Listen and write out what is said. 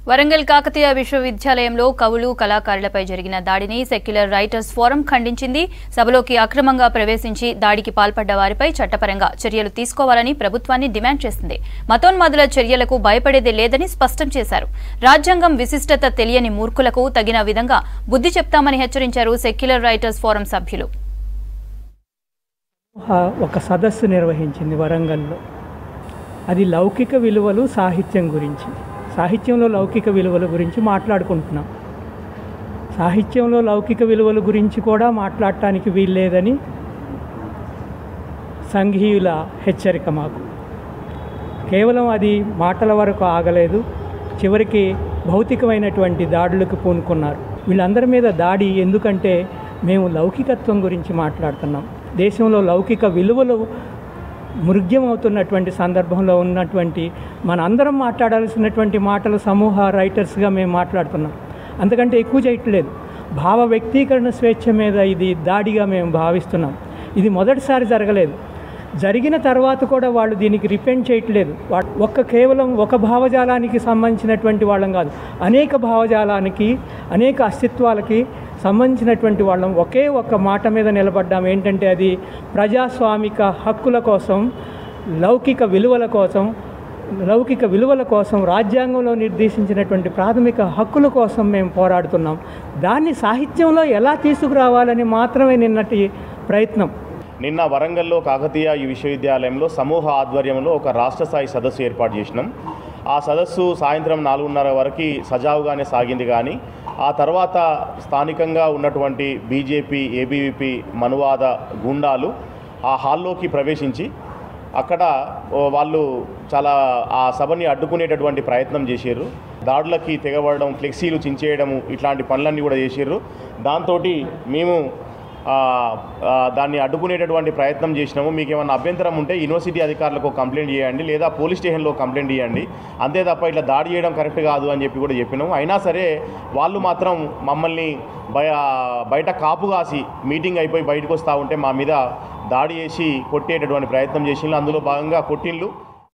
వరంగల్ కాకతీయ విశ్వవిద్యాలయంలో కవులు కళాకారులపై జరిగిన దాడిని సెక్యులర్ రైటర్స్ ఫోరం ఖండించింది సభలోకి అక్రమంగా ప్రవేశించి దాడికి పాల్పడ్డ వారిపై చట్టపరంగా చర్యలు తీసుకోవాలని ప్రభుత్వాన్ని డిమాండ్ చేసింది మతోన్మాదుల చర్యలకు భయపడేదే లేదని స్పష్టం చేశారు రాజ్యాంగం విశిష్టత తెలియని మూర్ఖులకు తగిన విధంగా బుద్ధి చెప్తామని హెచ్చరించారు సెక్యులర్ రైటర్స్ ఫోరం సభ్యులు ఆ ఒక సదస్సు నిర్వహించింది వరంగల్లో అది లౌకిక విలువలు సాహిత్యం గురించి సాహిత్యంలో లౌకిక విలువల గురించి మాట్లాడుకుంటున్నాం సాహిత్యంలో లౌకిక విలువల గురించి కూడా మాట్లాడటానికి వీల్లేదని సంఘీయుల హెచ్చరిక మాకు కేవలం అది మాటల వరకు ఆగలేదు చివరికి భౌతికమైనటువంటి దాడులకు పూనుకున్నారు వీళ్ళందరి మీద దాడి ఎందుకంటే మేము లౌకికత్వం గురించి మాట్లాడుతున్నాం దేశంలో లౌకిక విలువలు మృగ్యం అవుతున్నటువంటి సందర్భంలో ఉన్నటువంటి మన అందరం మాట్లాడాల్సినటువంటి మాటలు సమూహ రైటర్స్గా మేము మాట్లాడుతున్నాం అంతకంటే ఎక్కువ చేయట్లేదు భావ వ్యక్తీకరణ స్వేచ్ఛ మీద ఇది దాడిగా మేము భావిస్తున్నాం ఇది మొదటిసారి జరగలేదు జరిగిన తర్వాత కూడా వాళ్ళు దీనికి రిపెండ్ చేయట్లేదు వా- ఒక్క కేవలం ఒక భావజాలానికి సంబంధించినటువంటి వాళ్ళం కాదు అనేక భావజాలానికి అనేక అస్తిత్వాలకి సంబంధించినటువంటి వాళ్ళం ఒకే ఒక్క మాట మీద నిలబడ్డాం ఏంటంటే అది ప్రజాస్వామిక హక్కుల కోసం లౌకిక విలువల కోసం లౌకిక విలువల కోసం రాజ్యాంగంలో నిర్దేశించినటువంటి ప్రాథమిక హక్కుల కోసం మేము పోరాడుతున్నాం దాన్ని సాహిత్యంలో ఎలా తీసుకురావాలని మాత్రమే నిన్నటి ప్రయత్నం నిన్న వరంగల్లో కాకతీయ ఈ విశ్వవిద్యాలయంలో సమూహ ఆధ్వర్యంలో ఒక రాష్ట్ర స్థాయి సదస్సు ఏర్పాటు చేసినాం ఆ సదస్సు సాయంత్రం నాలుగున్నర వరకు సజావుగానే సాగింది కానీ ఆ తర్వాత స్థానికంగా ఉన్నటువంటి బీజేపీ ఏబీవీపీ మనువాద గుండాలు ఆ హాల్లోకి ప్రవేశించి అక్కడ ఓ వాళ్ళు చాలా ఆ సభని అడ్డుకునేటటువంటి ప్రయత్నం చేశారు దాడులకి తెగబడడం ఫ్లెక్సీలు చించేయడము ఇట్లాంటి పనులన్నీ కూడా చేశారు దాంతో మేము ఆ, ఆ, దాన్ని అడ్డుకునేటటువంటి ప్రయత్నం చేసినాము మీకు ఏమైనా అభ్యంతరం ఉంటే యూనివర్సిటీ అధికారులకు కంప్లైంట్ చేయండి లేదా పోలీస్ స్టేషన్లో కంప్లైంట్ చేయండి అంతే తప్ప ఇట్లా దాడి చేయడం కరెక్ట్ కాదు అని చెప్పి కూడా చెప్పినాము అయినా సరే వాళ్ళు మాత్రం మమ్మల్ని బయ బయట కాపు కాసి మీటింగ్ అయిపోయి బయటకు వస్తూ ఉంటే మా మీద దాడి చేసి కొట్టేటటువంటి ప్రయత్నం చేసిండ్రు అందులో భాగంగా కొట్టిండ్లు